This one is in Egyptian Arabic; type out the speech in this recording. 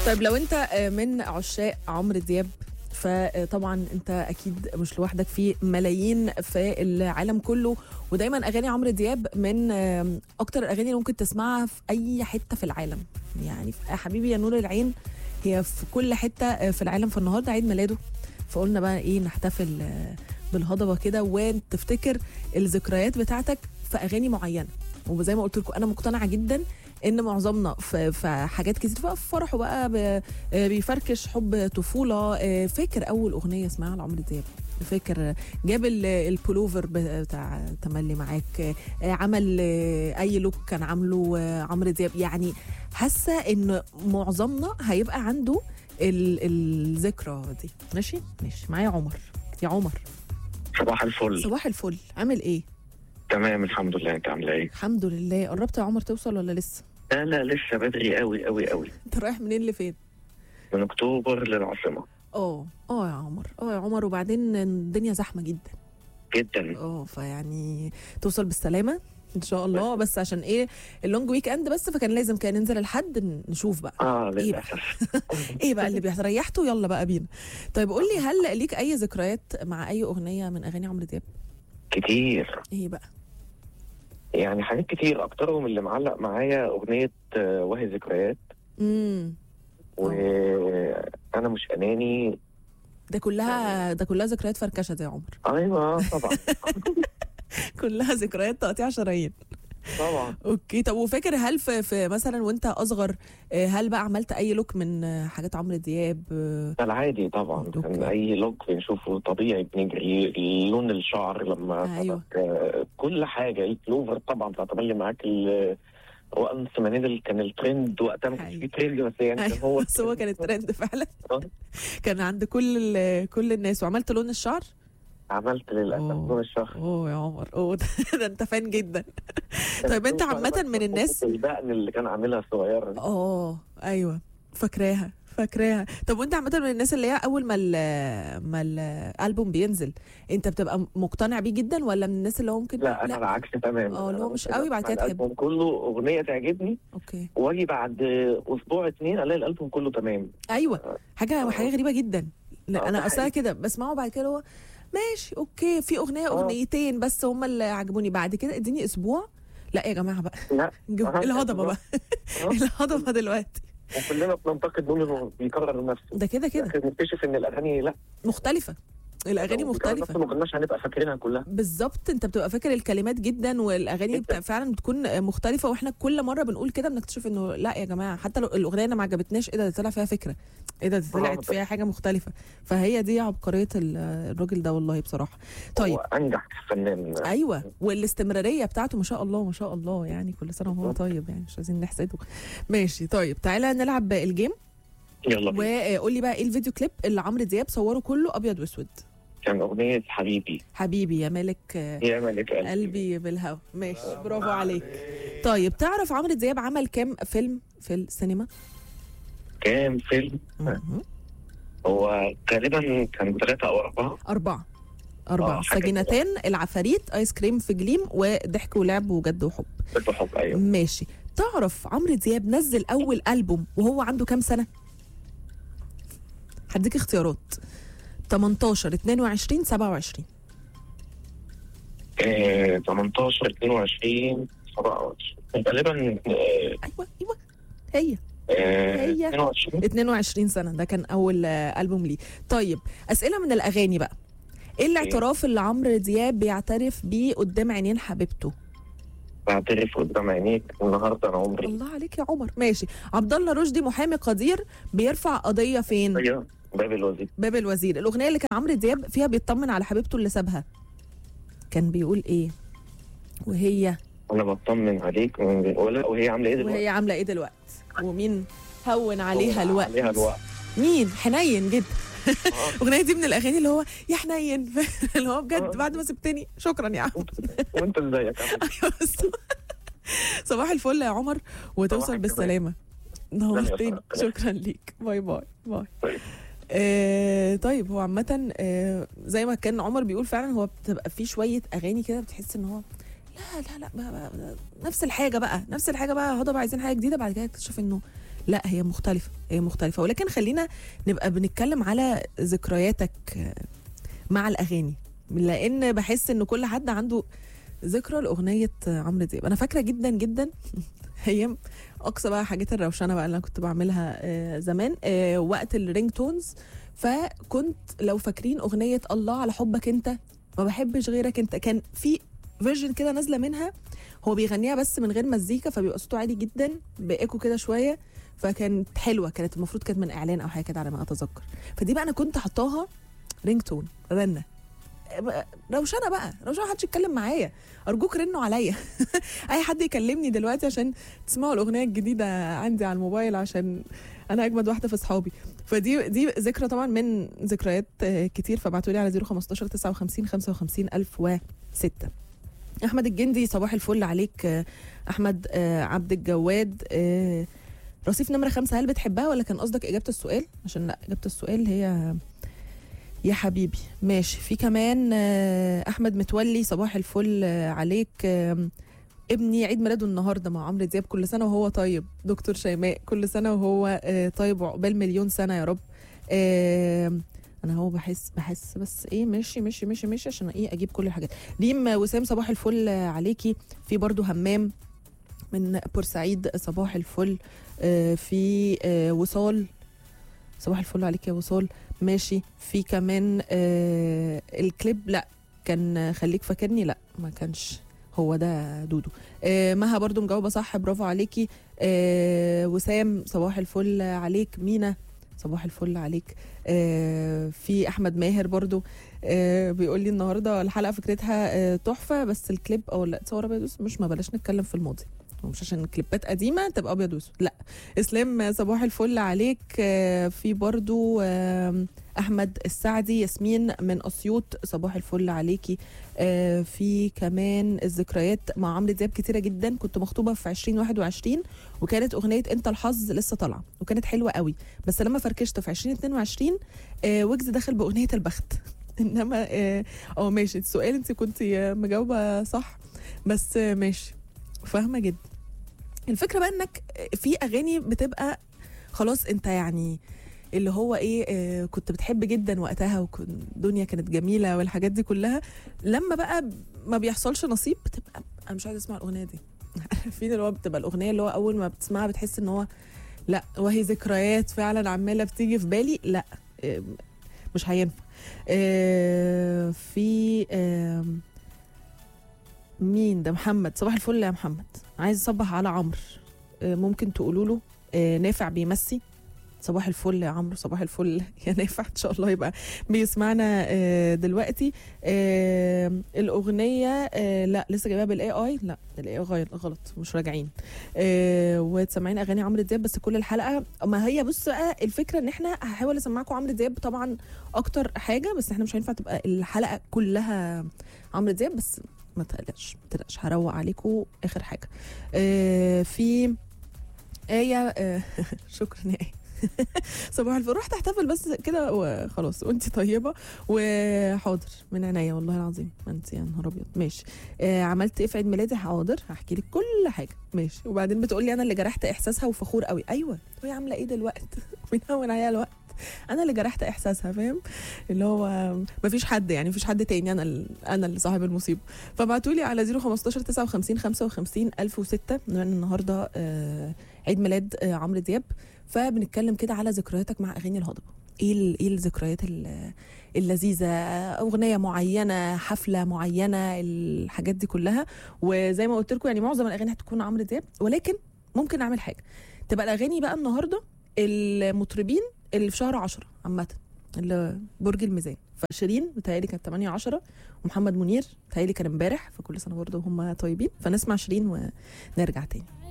طيب لو انت من عشاق عمرو دياب فطبعا انت اكيد مش لوحدك في ملايين في العالم كله ودايما اغاني عمرو دياب من اكتر الاغاني اللي ممكن تسمعها في اي حته في العالم يعني في حبيبي يا نور العين هي في كل حته في العالم فالنهارده عيد ميلاده فقلنا بقى ايه نحتفل بالهضبه كده وتفتكر الذكريات بتاعتك في اغاني معينه وزي ما قلت لكم انا مقتنعه جدا ان معظمنا في, في حاجات كتير بقى في فرحه بقى بيفركش حب طفوله فاكر اول اغنيه اسمها لعمرو دياب فاكر جاب البولوفر بتاع تملي معاك عمل اي لوك كان عامله عمرو دياب يعني حاسه ان معظمنا هيبقى عنده الذكرى دي ماشي ماشي معايا عمر يا عمر صباح الفل صباح الفل عامل ايه تمام الحمد لله انت عامله ايه الحمد لله قربت يا عمر توصل ولا لسه لا لا لسه بدري قوي قوي قوي انت رايح منين لفين من اكتوبر للعاصمه اه اه يا عمر اه يا عمر وبعدين الدنيا زحمه جدا جدا اه فيعني توصل بالسلامه ان شاء الله بس عشان ايه اللونج ويك اند بس فكان لازم كان ننزل الحد نشوف بقى اه ايه بقى ايه بقى اللي بيحصل ريحته يلا بقى بينا طيب قول لي هل ليك اي ذكريات مع اي اغنيه من اغاني عمرو دياب كتير ايه بقى يعني حاجات كتير اكترهم اللي معلق معايا اغنيه وهي ذكريات امم وانا مش اناني ده كلها ده كلها ذكريات فركشه دي يا عمر ايوه طبعا كلها ذكريات تقطيع شرايين طبعا اوكي طب وفاكر هل في, في مثلا وانت اصغر هل بقى عملت اي لوك من حاجات عمرو دياب العادي طبعا أوكي. كان اي لوك بنشوفه طبيعي بنجري لون الشعر لما أيوة. فرق، كل حاجه البلوفر طبعا بتاع تملي معاك ال- هو انس منادل كان الترند وقتها ما كانش أيوة. فيه ترند بس يعني كان أيوة، هو بس هو كان الترند فعلا آه. كان عند كل ال- كل الناس وعملت لون الشعر عملت للاسف أوه. لون الشهر اوه يا عمر اوه ده, ده انت فان جدا طيب انت عامة من الناس الدقن اللي كان عاملها صغيره دي. اه ايوه فاكراها فاكراها طب وانت عامة من الناس اللي هي اول ما ال ما الالبوم بينزل انت بتبقى مقتنع بيه جدا ولا من الناس اللي هو ممكن لا انا العكس تماما اه، اللي هو أنا مش ممكن قوي بعد أسمع كده تحب. الالبوم كله اغنيه تعجبني اوكي واجي بعد اسبوع اتنين الاقي الالبوم كله تمام ايوه حاجه حاجه غريبه جدا لا اه، انا ده اصلا حقيقي. كده بسمعه بعد كده هو ماشي اوكي في اغنيه اه. اغنيتين بس هم اللي عجبوني بعد كده اديني اسبوع لا يا جماعه بقى لا جو- اه، الهضبه بقى اه. الهضبه دلوقتي وكلنا بننتقد نقول انه بيكرر نفسه ده كده كده لكن نكتشف ان الاغاني لا مختلفه الاغاني لو بيكرر نفسه مختلفه ما كناش هنبقى فاكرينها كلها بالظبط انت بتبقى فاكر الكلمات جدا والاغاني جدا. بتاع فعلا بتكون مختلفه واحنا كل مره بنقول كده بنكتشف انه لا يا جماعه حتى لو الاغنيه اللي ما عجبتناش ايه ده طلع فيها فكره ايه ده دي طلعت اه. فيها حاجه مختلفه فهي دي عبقريه ال- الراجل ده والله بصراحه طيب هو انجح فنان ايوه والاستمراريه بتاعته ما شاء الله ما شاء الله يعني كل سنه وهو بالظبط. طيب يعني مش عايزين نحسده ماشي طيب تعالى نلعب الجيم يلا بينا. وقول لي بقى ايه الفيديو كليب اللي عمرو دياب صوره كله ابيض واسود كان اغنيه حبيبي حبيبي يا ملك آه، يا ملك قلبي قلبي بالهوا ماشي برافو عليك طيب تعرف عمرو دياب عمل كام فيلم في السينما كام فيلم مهم. هو غالبا كان ثلاثة أو أربعة أربعة أربعة اه، حاجة سجينتين العفاريت آيس كريم في جليم وضحك ولعب وجد وحب بس حب أيوه ماشي تعرف عمرو دياب نزل أول ألبوم وهو عنده كام سنة؟ هديك اختيارات 18 22 27 آه، 18 22 27 غالبا آه، أيوه أيوه هي آه، هي. 22 22 سنة ده كان أول آه، ألبوم ليه طيب أسئلة من الأغاني بقى إيه الاعتراف اللي عمرو دياب بيعترف بيه قدام عينين حبيبته؟ بعترف قدام عينيك النهارده أنا عمري الله عليك يا عمر ماشي عبد الله رشدي محامي قدير بيرفع قضية فين؟ أيوه باب الوزير باب الوزير الأغنية اللي كان عمرو دياب فيها بيطمن على حبيبته اللي سابها كان بيقول إيه؟ وهي أنا بطمن عليك من- ولا وهي عاملة إيه دلوقتي؟ وهي عاملة إيه دلوقتي؟ ومين هون عليها هو الوقت عليها الوقت مين حنين جدا آه. الاغنيه دي من الاغاني اللي هو يا حنين اللي هو بجد آه. بعد ما سبتني شكرا يا عم وأنت إزيك عامل أيوة بس. صباح الفل يا عمر وتوصل صباح بالسلامه الجمال. نورتني لا، يا شكرا ليك باي باي باي طيب. آه طيب هو عامة آه زي ما كان عمر بيقول فعلا هو بتبقى فيه شوية أغاني كده بتحس إن هو لا لا لا بقى بقى نفس الحاجة بقى نفس الحاجة بقى هضبة عايزين حاجة جديدة بعد كده تكتشف إنه لا هي مختلفه هي مختلفه ولكن خلينا نبقى بنتكلم على ذكرياتك آه، مع الاغاني لان بحس ان كل حد عنده ذكرى لاغنيه عمرو دياب انا فاكره جدا جدا ايام اقصى بقى حاجات الروشنه بقى اللي انا كنت بعملها آه، زمان آه، وقت الرينج تونز فكنت لو فاكرين اغنيه الله على حبك انت ما بحبش غيرك انت كان في فيرجن كده نازله منها هو بيغنيها بس من غير مزيكا فبيبقى صوته عالي جدا بايكو كده شويه فكانت حلوه كانت المفروض كانت من اعلان او حاجه كده على ما اتذكر فدي بقى انا كنت حطاها رينج تون رنه روشنه بقى روشنه محدش يتكلم معايا ارجوك رنوا عليا اي حد يكلمني دلوقتي عشان تسمعوا الاغنيه الجديده عندي على الموبايل عشان انا اجمد واحده في اصحابي فدي دي ذكرى طبعا من ذكريات آه، كتير فابعتوا لي على 015 59 55 1006 احمد الجندي صباح الفل عليك آه، احمد آه، عبد الجواد آه، رصيف نمره خمسة هل بتحبها ولا كان قصدك اجابه السؤال عشان لا اجابه السؤال هي يا حبيبي ماشي في كمان آه، احمد متولي صباح الفل آه، عليك آم، ابني عيد ميلاده النهارده مع عمرو دياب كل سنه وهو طيب دكتور شيماء كل سنه وهو آه، طيب وعقبال مليون سنه يا رب آم، انا هو بحس بحس بس ايه ماشي ماشي ماشي ماشي عشان ايه اجيب كل الحاجات ريم وسام صباح الفل آه، عليكي في برضو همام من بورسعيد صباح الفل آه، في آه، وصال صباح الفل عليك يا وصال ماشي في كمان آه الكليب لا كان خليك فاكرني لا ما كانش هو ده دودو آه مها برضو مجاوبه صح برافو عليكي آه وسام صباح الفل عليك مينا صباح الفل عليك آه في احمد ماهر برضو آه بيقول لي النهارده الحلقه فكرتها آه تحفه بس الكليب او لا تصور ابيض وأسود، مش ما بلاش نتكلم في الماضي ومش عشان كليبات قديمه تبقى ابيض واسود لا اسلام صباح الفل عليك آه، في برضو آم، احمد السعدي ياسمين من اسيوط صباح الفل عليكي آه، في كمان الذكريات مع عمرو دياب كتيره جدا كنت مخطوبه في 2021 وكانت اغنيه انت الحظ لسه طالعه وكانت حلوه قوي بس لما فركشت في 2022 آه، ويجز دخل باغنيه البخت انما اه آه، ماشي السؤال انت كنت مجاوبه صح بس آه، ماشي فاهمه جدا الفكره بقى انك في اغاني بتبقى خلاص انت يعني اللي هو ايه آه كنت بتحب جدا وقتها والدنيا كانت جميله والحاجات دي كلها لما بقى ما بيحصلش نصيب بتبقى انا مش عايزه اسمع الاغنيه دي عارفين اللي هو بتبقى الاغنيه اللي هو اول ما بتسمعها بتحس ان هو لا وهي ذكريات فعلا عماله بتيجي في بالي لا آه مش هينفع آه في آه مين ده محمد صباح الفل يا محمد عايز اصبح على عمرو آه، ممكن تقولوا له آه، نافع بيمسي صباح الفل يا عمرو صباح الفل يا نافع ان شاء الله يبقى بيسمعنا آه، دلوقتي آه، الاغنيه آه، لا لسه جايبها بالاي اي لا الاي اي غلط مش راجعين آه، وتسمعين اغاني عمرو دياب بس كل الحلقه ما هي بص بقى الفكره ان احنا هحاول اسمعكم عمرو دياب طبعا اكتر حاجه بس احنا مش هينفع تبقى الحلقه كلها عمرو دياب بس ما تقلقش ما تقلقش هروق عليكم اخر حاجه آه في آية آه شكرا يا آية صباح الفل رحت احتفل بس كده وخلاص وانت طيبه وحاضر من عينيا والله العظيم ما انت يا نهار ابيض ماشي آه عملت ايه في عيد ميلادي حاضر هحكي لك كل حاجه ماشي وبعدين بتقول لي انا اللي جرحت احساسها وفخور قوي ايوه وهي عامله ايه دلوقتي بنهون عليها الوقت انا اللي جرحت احساسها فاهم اللي هو مفيش حد يعني مفيش حد تاني انا ال- انا اللي صاحب المصيبه فابعتوا لي على 015 59 55 1006 بما ان النهارده آه عيد ميلاد آه عمرو دياب فبنتكلم كده على ذكرياتك مع اغاني الهضبه ايه ال- ايه الذكريات ال- اللذيذه اغنيه معينه حفله معينه الحاجات دي كلها وزي ما قلت لكم يعني معظم الاغاني هتكون عمرو دياب ولكن ممكن نعمل حاجه تبقى الاغاني بقى النهارده المطربين اللي في شهر 10 عامه اللي برج الميزان فشيرين بتهيألي كانت 8 10 ومحمد منير بتهيألي كان امبارح فكل سنه برضه هم طيبين فنسمع شيرين ونرجع تاني